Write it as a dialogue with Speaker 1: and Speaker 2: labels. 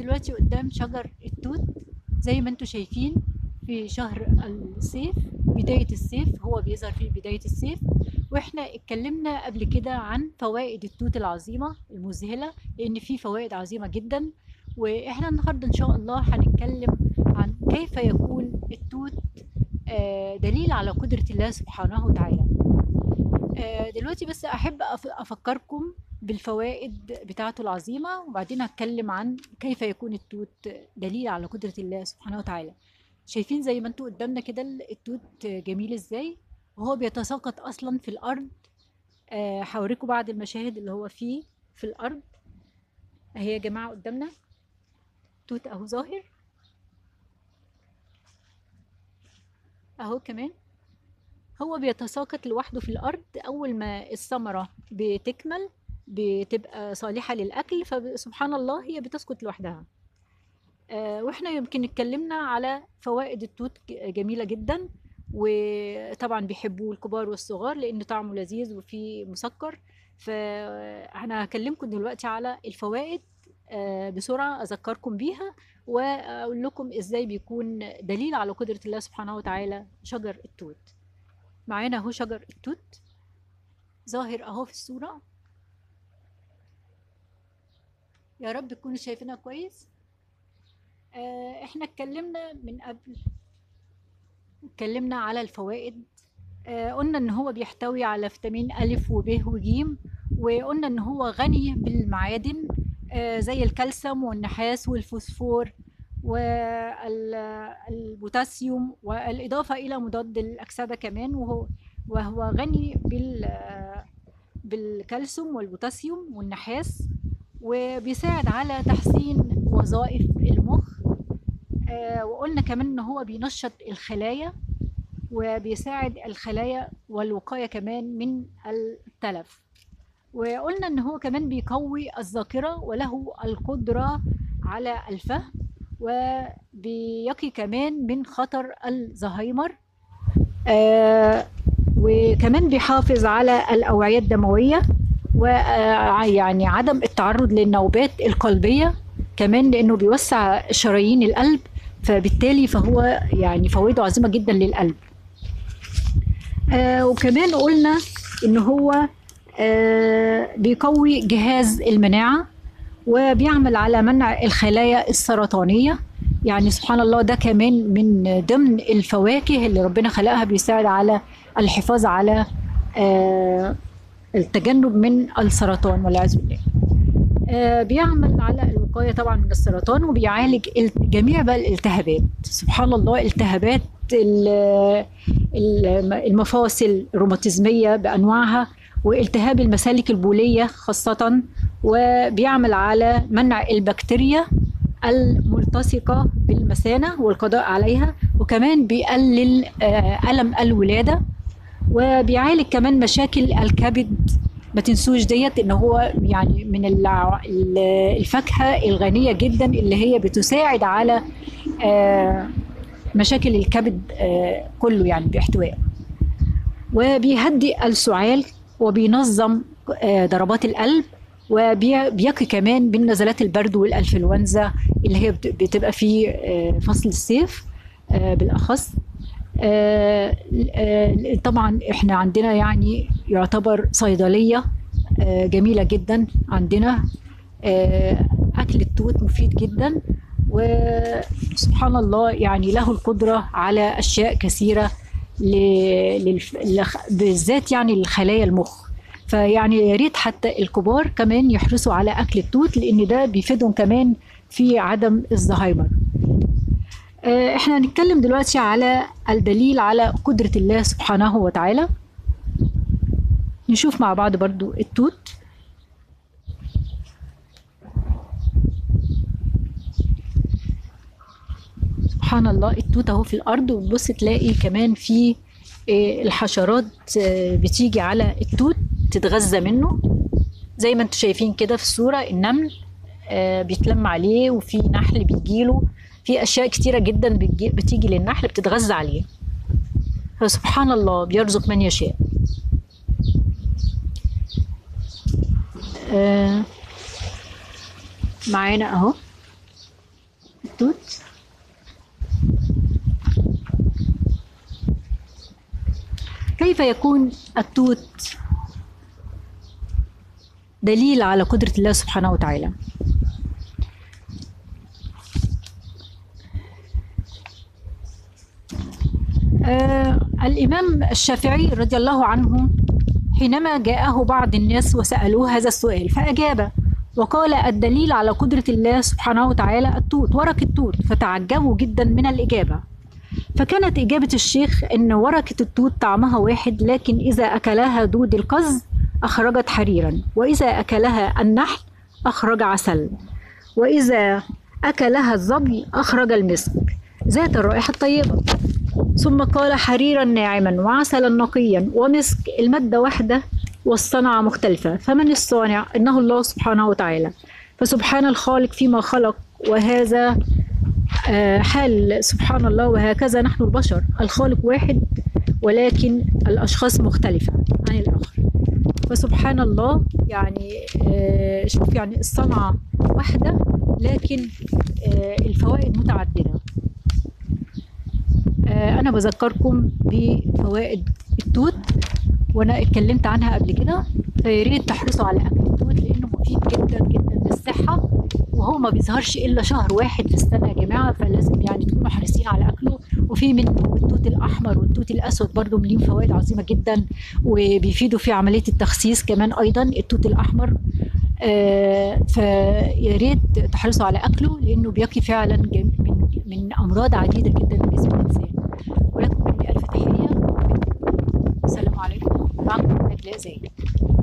Speaker 1: دلوقتي قدام شجر التوت زي ما انتم شايفين في شهر الصيف بداية الصيف هو بيظهر في بداية الصيف واحنا اتكلمنا قبل كده عن فوائد التوت العظيمة المذهلة لان في فوائد عظيمة جدا واحنا النهاردة ان شاء الله هنتكلم عن كيف يكون التوت آه، دليل على قدرة الله سبحانه وتعالى آه، دلوقتي بس احب أف- افكركم بالفوائد بتاعته العظيمة وبعدين هتكلم عن كيف يكون التوت دليل على قدرة الله سبحانه وتعالى شايفين زي ما انتوا قدامنا كده التوت جميل ازاي وهو بيتساقط اصلا في الارض آه، هوريكم بعض المشاهد اللي هو فيه في الارض اهي يا جماعة قدامنا توت اهو ظاهر اهو كمان هو بيتساقط لوحده في الأرض أول ما الثمرة بتكمل بتبقى صالحة للأكل فسبحان الله هي بتسقط لوحدها آه، واحنا يمكن اتكلمنا على فوائد التوت ج- جميلة جدا وطبعا بيحبوه الكبار والصغار لأن طعمه لذيذ وفيه مسكر فأنا هكلمكم دلوقتي على الفوائد آه، بسرعة أذكركم بيها وأقول لكم إزاي بيكون دليل على قدرة الله سبحانه وتعالى شجر التوت معانا اهو شجر التوت ظاهر اهو في الصورة يا رب تكونوا شايفينها كويس آه احنا اتكلمنا من قبل اتكلمنا على الفوائد آه قلنا ان هو بيحتوي على فيتامين ألف وب وجيم وقلنا ان هو غني بالمعادن آه زي الكالسيوم والنحاس والفوسفور والبوتاسيوم والإضافة إلى مضاد الأكسدة كمان وهو وهو غني بال بالكالسيوم والبوتاسيوم والنحاس وبيساعد على تحسين وظائف المخ آه، وقلنا كمان ان هو بينشط الخلايا وبيساعد الخلايا والوقاية كمان من التلف وقلنا ان هو كمان بيقوي الذاكرة وله القدرة على الفهم وبيقي كمان من خطر الزهايمر آه وكمان بيحافظ على الأوعية الدموية ويعني عدم التعرض للنوبات القلبية كمان لأنه بيوسع شرايين القلب فبالتالي فهو يعني فوائده عظيمة جدا للقلب آه وكمان قلنا إن هو آه بيقوي جهاز المناعة وبيعمل على منع الخلايا السرطانية يعني سبحان الله ده كمان من ضمن الفواكه اللي ربنا خلقها بيساعد على الحفاظ على آه، التجنب من السرطان والعياذ بالله آه، بيعمل على الوقاية طبعا من السرطان وبيعالج ال- جميع بقى الالتهابات سبحان الله التهابات ال- ال- المفاصل الروماتيزمية بأنواعها والتهاب المسالك البولية خاصة وبيعمل على منع البكتيريا الملتصقة بالمثانة والقضاء عليها وكمان بيقلل آه، ألم الولادة وبيعالج كمان مشاكل الكبد ما تنسوش ديت ان هو يعني من الع- ال- الفاكهة الغنية جدا اللي هي بتساعد على آه، مشاكل الكبد آه، كله يعني باحتوائه وبيهدي السعال وبينظم آه، ضربات القلب وبيقي كمان من نزلات البرد والانفلونزا اللي هي بت- بتبقى في آه، فصل الصيف آه، بالاخص آه، آه، طبعا احنا عندنا يعني يعتبر صيدليه آه، جميله جدا عندنا آه، اكل التوت مفيد جدا وسبحان الله يعني له القدره على اشياء كثيره ل- للف... لخ... بالذات يعني لخلايا المخ فيعني يا ريت حتى الكبار كمان يحرصوا على اكل التوت لان ده بيفيدهم كمان في عدم الزهايمر آه، احنا هنتكلم دلوقتي على الدليل على قدرة الله سبحانه وتعالى نشوف مع بعض برضو التوت سبحان الله التوت اهو في الارض وتبص تلاقي كمان في آه، الحشرات آه، بتيجي على التوت تتغذى منه زي ما انتم شايفين كده في الصورة النمل آه، بيتلم عليه وفي نحل بيجيله في اشياء كتيرة جدا بتجي- بتيجي للنحل بتتغذى عليه فسبحان الله بيرزق من يشاء آه، معانا اهو التوت كيف يكون التوت دليل على قدرة الله سبحانه وتعالى آه الإمام الشافعي رضي الله عنه حينما جاءه بعض الناس وسألوه هذا السؤال فأجاب وقال الدليل على قدرة الله سبحانه وتعالى التوت ورق التوت فتعجبوا جدا من الإجابة فكانت إجابة الشيخ إن ورقة التوت طعمها واحد لكن إذا أكلها دود القز أخرجت حريرا وإذا أكلها النحل أخرج عسل وإذا أكلها الظبي أخرج المسك ذات الرائحة الطيبة ثم قال حريرا ناعما وعسلا نقيا ومسك المادة واحدة والصنعة مختلفة فمن الصانع إنه الله سبحانه وتعالى فسبحان الخالق فيما خلق وهذا آه، حال سبحان الله وهكذا نحن البشر الخالق واحد ولكن الأشخاص مختلفة عن الآخر فسبحان الله يعني آه، شوف يعني الصنعة واحدة لكن آه، الفوائد متعددة آه، أنا بذكركم بفوائد التوت وأنا اتكلمت عنها قبل كده فياريت تحرصوا على أكل التوت لأنه مفيد جدا جدا للصحة وهو ما بيظهرش إلا شهر واحد في السنة يا جماعة فلازم يعني تكونوا حريصين على أكله وفي منه التوت الأحمر والتوت الأسود برضو ليهم فوائد عظيمة جدا وبيفيدوا في عملية التخسيس كمان أيضا التوت الأحمر آه فيا ريت تحرصوا على أكله لأنه بيقي فعلا جم- من من أمراض عديدة جدا في جسم الإنسان ولكم مني ألف تحية السلام عليكم معكم نجلاء زايد